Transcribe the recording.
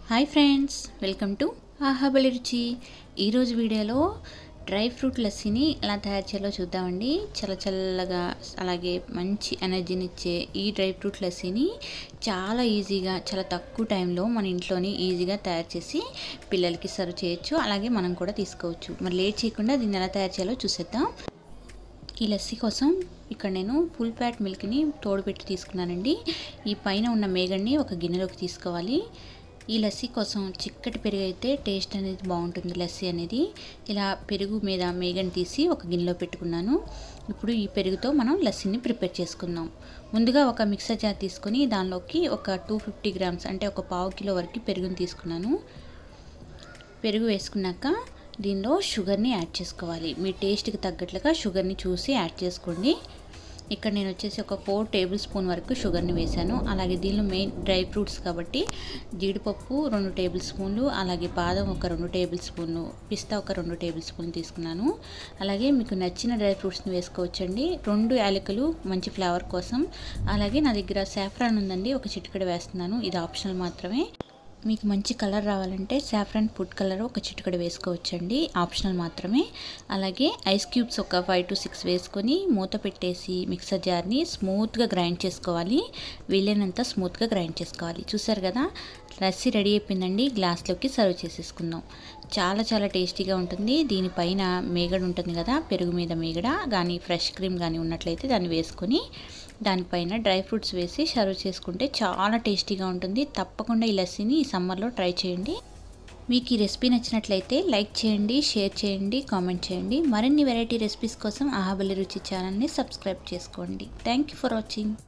hi friends welcome to ఆహాబలి రుచి ఈరోజు వీడియోలో డ్రై ఫ్రూట్ లస్సీని ఎలా తయారు చేయాలో చూద్దామండి చల్ల చల్లగా అలాగే మంచి ఎనర్జీని ఇచ్చే ఈ డ్రై ఫ్రూట్ లస్సీని చాలా ఈజీగా చాలా తక్కువ టైంలో మన ఇంట్లోనే ఈజీగా తయారు చేసి పిల్లలకి సర్వ్ చేయొచ్చు అలాగే మనం కూడా తీసుకోవచ్చు మరి లేట్ చేయకుండా దీన్ని ఎలా తయారు చేయాలో చూసేద్దాం ఈ లస్సీ కోసం ఇక్కడ నేను ఫుల్ ఫ్యాట్ మిల్క్ని తోడుపెట్టి తీసుకున్నానండి ఈ పైన ఉన్న మేగడ్ని ఒక గిన్నెలోకి తీసుకోవాలి ఈ లస్సీ కోసం చిక్కటి పెరుగు అయితే టేస్ట్ అనేది బాగుంటుంది లస్సీ అనేది ఇలా పెరుగు మీద మేగని తీసి ఒక గిన్నెలో పెట్టుకున్నాను ఇప్పుడు ఈ పెరుగుతో మనం లస్సీని ప్రిపేర్ చేసుకుందాం ముందుగా ఒక మిక్సర్ జార్ తీసుకొని దానిలోకి ఒక టూ ఫిఫ్టీ గ్రామ్స్ అంటే ఒక పావు కిలో వరకు పెరుగుని తీసుకున్నాను పెరుగు వేసుకున్నాక దీనిలో షుగర్ని యాడ్ చేసుకోవాలి మీ టేస్ట్కి తగ్గట్లుగా షుగర్ని చూసి యాడ్ చేసుకోండి ఇక్కడ నేను వచ్చేసి ఒక ఫోర్ టేబుల్ స్పూన్ వరకు షుగర్ని వేశాను అలాగే దీనిలో మెయిన్ డ్రై ఫ్రూట్స్ కాబట్టి జీడిపప్పు రెండు టేబుల్ స్పూన్లు అలాగే బాదం ఒక రెండు టేబుల్ స్పూన్లు పిస్తా ఒక రెండు టేబుల్ స్పూన్లు తీసుకున్నాను అలాగే మీకు నచ్చిన డ్రై ఫ్రూట్స్ని వేసుకోవచ్చండి రెండు యాలకులు మంచి ఫ్లేవర్ కోసం అలాగే నా దగ్గర సాఫ్రాన్ ఉందండి ఒక చిటికెడ వేస్తున్నాను ఇది ఆప్షనల్ మాత్రమే మీకు మంచి కలర్ రావాలంటే సాఫ్రాన్ ఫుడ్ కలర్ ఒక చిటికడ వేసుకోవచ్చండి ఆప్షనల్ మాత్రమే అలాగే ఐస్ క్యూబ్స్ ఒక ఫైవ్ టు సిక్స్ వేసుకొని మూత పెట్టేసి మిక్సర్ జార్ని స్మూత్గా గ్రైండ్ చేసుకోవాలి వీలైనంత స్మూత్గా గ్రైండ్ చేసుకోవాలి చూసారు కదా లస్సీ రెడీ అయిపోయిందండి గ్లాస్లోకి సర్వ్ చేసేసుకుందాం చాలా చాలా టేస్టీగా ఉంటుంది దీనిపైన మేగడ ఉంటుంది కదా పెరుగు మీద మేగడ కానీ ఫ్రెష్ క్రీమ్ కానీ ఉన్నట్లయితే దాన్ని వేసుకొని దానిపైన డ్రై ఫ్రూట్స్ వేసి సర్వ్ చేసుకుంటే చాలా టేస్టీగా ఉంటుంది తప్పకుండా ఈ లస్సీని ఈ సమ్మర్లో ట్రై చేయండి మీకు ఈ రెసిపీ నచ్చినట్లయితే లైక్ చేయండి షేర్ చేయండి కామెంట్ చేయండి మరిన్ని వెరైటీ రెసిపీస్ కోసం ఆహాబలి రుచి ఛానల్ని సబ్స్క్రైబ్ చేసుకోండి థ్యాంక్ యూ ఫర్ వాచింగ్